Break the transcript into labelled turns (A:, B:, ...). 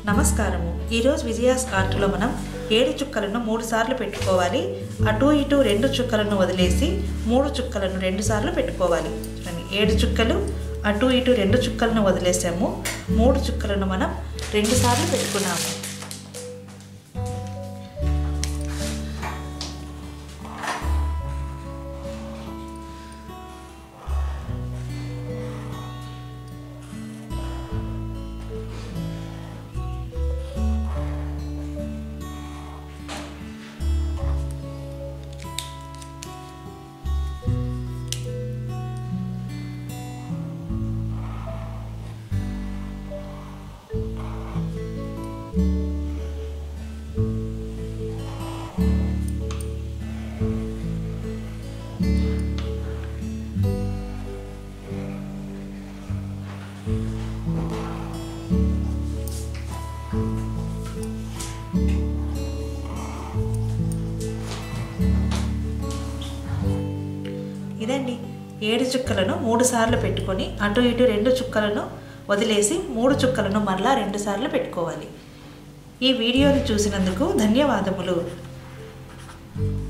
A: నమస్కారము ఈరోజు విజయాస్ ఆర్ట్లో మనం ఏడు చుక్కలను మూడు సార్లు పెట్టుకోవాలి అటు ఇటు రెండు చుక్కలను వదిలేసి మూడు చుక్కలను రెండు సార్లు పెట్టుకోవాలి చూడండి ఏడు చుక్కలు అటు ఇటు రెండు చుక్కలను వదిలేసాము మూడు చుక్కలను మనం రెండు సార్లు పెట్టుకున్నాము ఇదండి ఏడు చుక్కలను మూడు సార్లు పెట్టుకొని అటు ఇటు రెండు చుక్కలను వదిలేసి మూడు చుక్కలను మరలా రెండు సార్లు పెట్టుకోవాలి ఈ వీడియోని చూసినందుకు ధన్యవాదములు